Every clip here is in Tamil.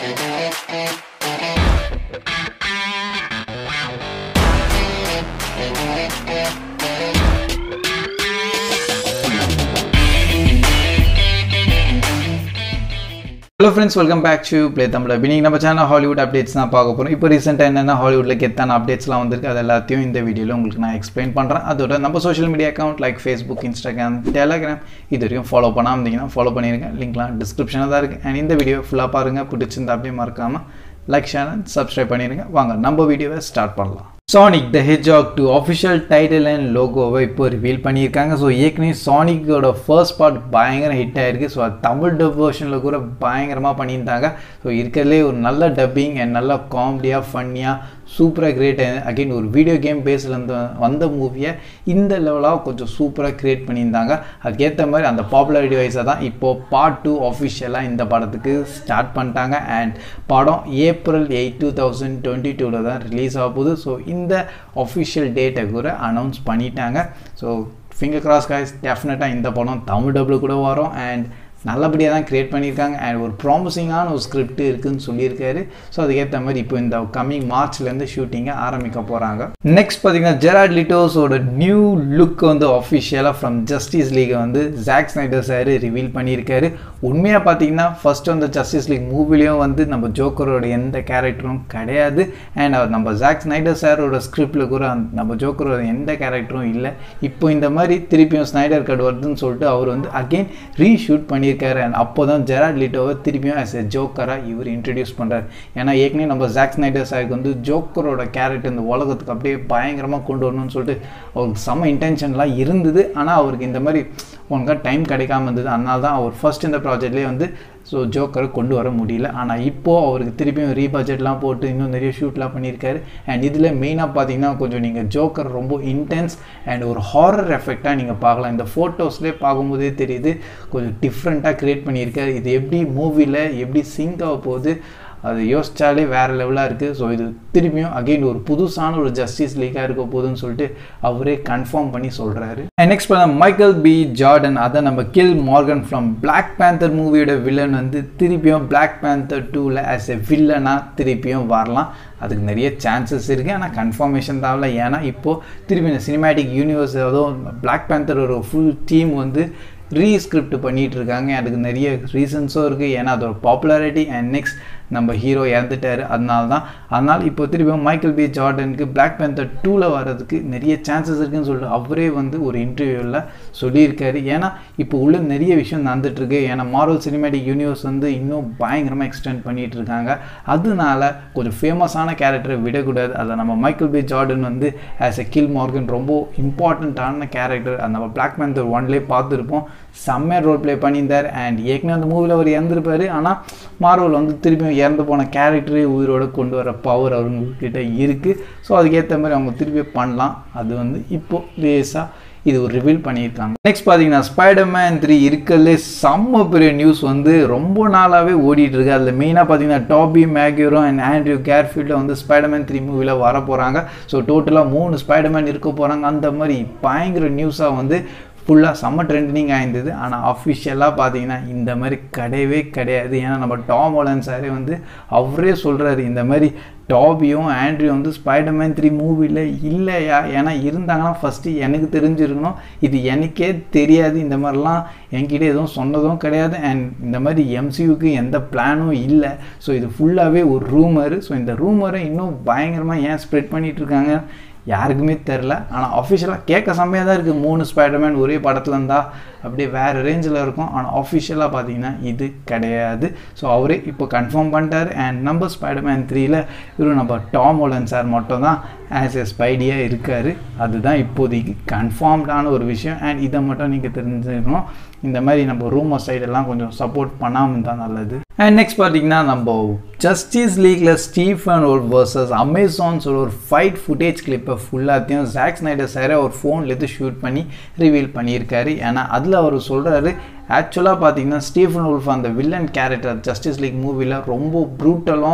hello friends welcome back to play Tamil இன்னைக்கு நம்ம சேனல் ஹாலிவுட் அப்டேட்ஸ் தான் பார்க்க போகிறோம் இப்போ ரீசெண்டாக என்னென்ன ஹாலிவுட்டில் கெத்தான அப்டேட்ஸ்லாம் வந்திருக்கு அது எல்லாத்தையும் இந்த வீடியோவில் உங்களுக்கு நான் எக்ஸ்பிளைன் பண்ணுறேன் அதோட நம்ம social media account like Facebook Instagram Telegram இது வரைக்கும் ஃபாலோ பண்ணாமல் இருந்தீங்கன்னா ஃபாலோ பண்ணிருங்க லிங்க்லாம் டிஸ்கிரிப்ஷனில் தான் இருக்குது அண்ட் இந்த வீடியோ ஃபுல்லாக பாருங்கள் பிடிச்சிருந்தா அப்படியே மறக்காமல் லைக் ஷேர் அண்ட் சப்ஸ்கிரைப் பண்ணிடுங்க வாங்க நம்ம வீடியோவை ஸ்டார்ட் பண்ணலாம் Sonic the hedgehog two official title and லோகோவை இப்போ ரிவீல் பண்ணியிருக்காங்க ஸோ ஏற்கனவே சானிக்கோட ஃபர்ஸ்ட் பார்ட் பயங்கர ஹிட் ஆயிருக்கு ஸோ அது தமிழ் டப் வெர்ஷனில் கூட பயங்கரமாக பண்ணியிருந்தாங்க ஸோ இருக்கிறதுலே ஒரு நல்ல டப்பிங் அண்ட் நல்ல காமெடியாக ஃபன்னியாக சூப்பராக கிரியேட் அகைன் ஒரு வீடியோ கேம் பேஸில் இருந்து வந்த மூவியை இந்த லெவலாக கொஞ்சம் சூப்பராக க்ரியேட் பண்ணியிருந்தாங்க அதுக்கேற்ற மாதிரி அந்த பாப்புலாரிட்டி வைஸாக தான் இப்போது பார்ட் டூ அஃபிஷியலாக இந்த படத்துக்கு ஸ்டார்ட் பண்ணிட்டாங்க அண்ட் படம் April eight two thousand twenty டூவில் தான் ரிலீஸ் ஆக போகுது ஸோ இந்த அஃபிஷியல் டேட்டை கூட அனௌன்ஸ் பண்ணிட்டாங்க ஸோ ஃபிங்கர் கிராஸ் காய்ஸ் டெஃபினட்டாக இந்த படம் தமிழ் டபுள் கூட வரும் அண்ட் நல்லபடியாக தான் க்ரியேட் பண்ணியிருக்காங்க அண்ட் ஒரு ப்ராமிசிங்கான ஒரு ஸ்கிரிப்ட் இருக்குதுன்னு சொல்லியிருக்காரு ஸோ அதுக்கேற்ற மாதிரி இப்போ இந்த கம்மிங் மார்ச்லேருந்து ஷூட்டிங்கை ஆரம்பிக்க போகிறாங்க நெக்ஸ்ட் பார்த்தீங்கன்னா ஜெராட் லிட்டோஸோட நியூ லுக் வந்து அஃபிஷியலாக ஃப்ரம் ஜஸ்டிஸ் லீகை வந்து ஜாக் ஸ்னைடர் சார் ரிவீல் பண்ணியிருக்காரு உண்மையாக பார்த்தீங்கன்னா ஃபர்ஸ்ட் வந்து ஜஸ்டிஸ் லீக் மூவிலையும் வந்து நம்ம ஜோக்கரோட எந்த கேரக்டரும் கிடையாது அண்ட் அவர் நம்ம ஜாக் ஸ்னைடர் சாரோட ஸ்கிரிப்டில் கூட நம்ம ஜோக்கரோட எந்த கேரக்டரும் இல்லை இப்போ இந்த மாதிரி திருப்பியும் ஸ்னைடர் கட் வருதுன்னு சொல்லிட்டு அவர் வந்து அகெயின் ரீஷூட் பண்ணி பண்ணியிருக்காரு அண்ட் அப்போ தான் ஜெராட் லிட்டோவை திருப்பியும் ஆஸ் எ ஜோக்கராக இவர் இன்ட்ரடியூஸ் பண்ணுறாரு ஏன்னா ஏற்கனவே நம்ம ஜாக் ஸ்னைடர் சாருக்கு வந்து ஜோக்கரோட கேரக்டர் இந்த உலகத்துக்கு அப்படியே பயங்கரமாக கொண்டு வரணும்னு சொல்லிட்டு அவருக்கு செம்ம இன்டென்ஷன்லாம் இருந்தது ஆனால் அவருக்கு இந்த மாதிரி உனக்காக டைம் கிடைக்காம இருந்தது அதனால தான் அவர் ஃபர்ஸ்ட் இந்த ப்ராஜெக்ட்லேயே வந்து ஸோ ஜோக்கரை கொண்டு வர முடியல ஆனால் இப்போது அவருக்கு திருப்பியும் ரீபட்ஜெட்லாம் போட்டு இன்னும் நிறைய ஷூட்லாம் பண்ணியிருக்காரு அண்ட் இதில் மெயினாக பார்த்தீங்கன்னா கொஞ்சம் நீங்கள் ஜோக்கர் ரொம்ப இன்டென்ஸ் அண்ட் ஒரு ஹாரர் எஃபெக்டாக நீங்கள் பார்க்கலாம் இந்த ஃபோட்டோஸ்லேயே பார்க்கும்போதே தெரியுது கொஞ்சம் டிஃப்ரெண்ட்டாக க்ரியேட் பண்ணியிருக்காரு இது எப்படி மூவியில் எப்படி சிங்க் ஆக போகுது அது யோசிச்சாலே வேறு லெவலாக இருக்குது ஸோ இது திரும்பியும் அகெயின் ஒரு புதுசான ஒரு ஜஸ்டிஸ் லீக்காக இருக்க போகுதுன்னு சொல்லிட்டு அவரே கன்ஃபார்ம் பண்ணி சொல்கிறாரு நெக்ஸ்ட் பண்ண மைக்கேல் பி ஜார்டன் அதை நம்ம Killmonger from Black Panther மூவியோட வில்லன் வந்து திருப்பியும் பிளாக் பேந்தர் டூவில் ஆஸ் எ வில்லனாக திருப்பியும் வரலாம் அதுக்கு நிறைய சான்சஸ் இருக்குது ஆனால் கன்ஃபர்மேஷன் தான் ஏன்னா இப்போது திருப்பி இந்த சினிமேட்டிக் யூனிவர்ஸ் அதுவும் பிளாக் பேந்தர் ஒரு ஃபுல் டீம் வந்து ரீஸ்கிரிப்ட் பண்ணிகிட்டு இருக்காங்க அதுக்கு நிறைய ரீசன்ஸும் இருக்குது ஏன்னா அதோட பாப்புலாரிட்டி அண்ட் நெக்ஸ்ட் நம்ம ஹீரோ இறந்துட்டார் அதனால தான் அதனால் இப்போ திரும்பியும் மைக்கேல் பி ஜார்டனுக்கு பிளாக் பேந்தர் டூவில் வர்றதுக்கு நிறைய சான்சஸ் இருக்குன்னு சொல்லிட்டு அவரே வந்து ஒரு இன்டர்வியூவில் சொல்லியிருக்காரு ஏன்னா இப்போ உள்ள நிறைய விஷயம் நடந்துட்டுருக்கு ஏன்னா மார்வல் சினிமேட்டிக் யூனிவர்ஸ் வந்து இன்னும் பயங்கரமாக எக்ஸ்டெண்ட் பண்ணிகிட்டு இருக்காங்க அதனால கொஞ்சம் ஃபேமஸான கேரக்டரை விடக்கூடாது அதை நம்ம மைக்கேல் பி ஜார்டன் வந்து ஆஸ் எ கில் மார்கன் ரொம்ப இம்பார்ட்டண்ட்டான கேரக்டர் அந்த நம்ம பிளாக் பேந்தர் ஒன்லேயே பார்த்துருப்போம் செம்ம ரோல் ப்ளே பண்ணியிருந்தார் அண்ட் ஏற்கனவே அந்த மூவியில் அவர் இறந்துருப்பார் ஆனால் மார்வல் வந்து திருப்பியும் இறந்து போன கேரக்டரே உயிரோட கொண்டு வர பவர் அவங்கக்கிட்ட இருக்குது ஸோ அதுக்கேற்ற மாதிரி அவங்க திருப்பி பண்ணலாம் அது வந்து இப்போது லேஸாக இது ஒரு ரிவீல் பண்ணியிருக்காங்க நெக்ஸ்ட் பார்த்தீங்கன்னா ஸ்பைடர்மேன் த்ரீ இருக்கிறதுலே செம்ம பெரிய நியூஸ் வந்து ரொம்ப நாளாகவே ஓடிட்டு இருக்கு அதில் மெயினாக பார்த்தீங்கன்னா டாபி மேக்யூரோ அண்ட் ஆண்ட்ரியூ கேர்ஃபீல்டில் வந்து ஸ்பைடர்மேன் த்ரீ மூவியில் வர போகிறாங்க ஸோ டோட்டலாக மூணு ஸ்பைடர்மேன் இருக்க போகிறாங்க அந்த மாதிரி பயங்கர நியூஸாக வந்து ஃபுல்லாக செம்ம ட்ரெண்டிங் ஆயிருந்தது ஆனால் அஃபிஷியலாக பார்த்தீங்கன்னா இந்த மாதிரி கிடையவே கிடையாது ஏன்னா நம்ம டாம் ஓலன் சாரே வந்து அவரே சொல்கிறாரு இந்த மாதிரி டாபியும் ஆண்ட்ரியும் வந்து ஸ்பைடர்மேன் த்ரீ மூவியில் இல்லையா ஏன்னா இருந்தாங்கன்னா ஃபஸ்ட்டு எனக்கு தெரிஞ்சிருக்கணும் இது எனக்கே தெரியாது இந்த மாதிரிலாம் என்கிட்ட எதுவும் சொன்னதும் கிடையாது அண்ட் இந்த மாதிரி எம்சியூக்கு எந்த பிளானும் இல்லை ஸோ இது ஃபுல்லாகவே ஒரு ரூமரு ஸோ இந்த ரூமரை இன்னும் பயங்கரமாக ஏன் ஸ்ப்ரெட் பண்ணிகிட்ருக்காங்க யாருக்குமே தெரில ஆனால் அஃபிஷியலாக கேட்க செம்மையாக தான் இருக்குது மூணு ஸ்பைடர்மேன் ஒரே படத்தில் இருந்தால் அப்படியே வேறு ரேஞ்சில் இருக்கும் ஆனால் அஃபிஷியலாக பார்த்தீங்கன்னா இது கிடையாது ஸோ அவரே இப்போ கன்ஃபார்ம் பண்ணிட்டார் அண்ட் நம்ம ஸ்பைடர்மேன் த்ரீயில் இவரும் நம்ம டாம் ஓலன் சார் மட்டும் தான் ஆஸ் எ ஸ்பைடியாக இருக்கார் அதுதான் இப்போதைக்கு கன்ஃபார்ம்டான ஒரு விஷயம் அண்ட் இதை மட்டும் நீங்கள் தெரிஞ்சுக்கணும் இந்த மாதிரி நம்ம ரூமர் சைடெல்லாம் கொஞ்சம் சப்போர்ட் பண்ணாமல் தான் நல்லது அண்ட் நெக்ஸ்ட் பார்த்தீங்கன்னா நம்ம ஜஸ்டிஸ் லீக்ல ஸ்டீஃபன் ஒரு வர்சஸ் அமேசான்ஸ் ஒரு ஃபைட் ஃபுட்டேஜ் கிளிப்பை ஃபுல்லாத்தையும் ஜாக் ஸ்னைடர் சாரே ஒரு ஃபோன்லேருந்து ஷூட் பண்ணி ரிவீல் பண்ணியிருக்காரு ஏன்னா அதில் அவர் சொல்கிறாரு ஆக்சுவலாக பார்த்தீங்கன்னா ஸ்டீஃபன் உல்ஃப் அந்த வில்லன் கேரக்டர் ஜஸ்டிஸ் லீக் மூவியில் ரொம்ப ப்ரூட்டலும்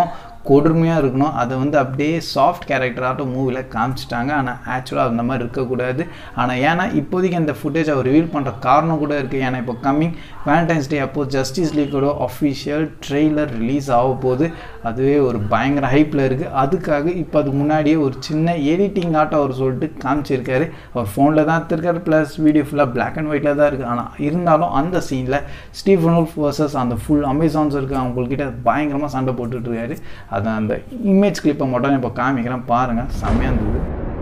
கொடுமையாக இருக்கணும் அதை வந்து அப்படியே சாஃப்ட் கேரக்டராகட்டும் மூவியில் காமிச்சிட்டாங்க ஆனால் ஆக்சுவலாக அந்த மாதிரி இருக்கக்கூடாது ஆனால் ஏன்னா இப்போதைக்கு அந்த ஃபுட்டேஜ் அவர் ரிவீல் பண்ணுற காரணம் கூட இருக்குது ஏன்னா இப்போ கம்மிங் வேலண்டைன்ஸ் டே அப்போது ஜஸ்டிஸ் லீக்கோட அஃபிஷியல் ட்ரெய்லர் ரிலீஸ் ஆக போகுது அதுவே ஒரு பயங்கர ஹைப்பில் இருக்குது அதுக்காக இப்போ அதுக்கு முன்னாடியே ஒரு சின்ன எடிட்டிங் ஆட்டம் அவர் சொல்லிட்டு காமிச்சிருக்காரு அவர் ஃபோனில் தான் எடுத்திருக்காரு ப்ளஸ் வீடியோ ஃபுல்லாக பிளாக் அண்ட் ஒயிட்டில் தான் இருக்குது ஆனால் இருந்தாலும் அந்த சீனில் ஸ்டீஃபன் உல்ஃப் வர்சஸ் அந்த ஃபுல் அமேசான்ஸ் இருக்குது அவங்கக்கிட்ட பயங்கரமாக சண்டை போட்டுட்ருக்காரு அது அந்த இமேஜ் கிளிப்பை மட்டும் இப்போ காமிக்கிறேன் பாருங்கள் செம்மையாக இருந்தது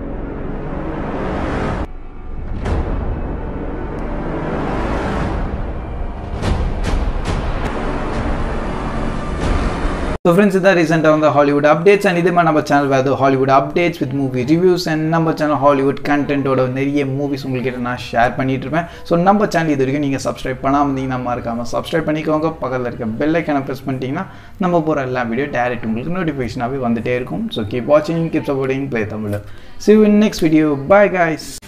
ஸோ ஃப்ரெண்ட்ஸ் இதான் ரீசெண்டாக வந்து ஹாலிவுட் அப்டேட்ஸ் அண்ட் இதே மாதிரி நம்ம சேனல் வேறு Hollywood updates with movie reviews and நம்ம சேனல் ஹாலிவுட் கண்டென்ட்டோட நிறைய மூவிஸ் உங்கள்கிட்ட நான் ஷேர் பண்ணிட்டு இருப்பேன் ஸோ நம்ம சேனல் இது வரைக்கும் நீங்கள் சப்ஸ்கிரைப் பண்ணாமல் இருந்தீங்கன்னா மறக்காமல் சப்ஸ்கிரைப் பண்ணிக்கோங்க பக்கத்தில் இருக்க பெல் ஐக்கனை ப்ரெஸ் பண்ணிட்டீங்கன்னா நம்ம போகிற எல்லா வீடியோ டேரக்ட் உங்களுக்கு நோட்டிஃபிகேஷனாகவே வந்துட்டே இருக்கும் ஸோ கீப் வாட்சிங் keep supporting play Tamil see you in next video bye guys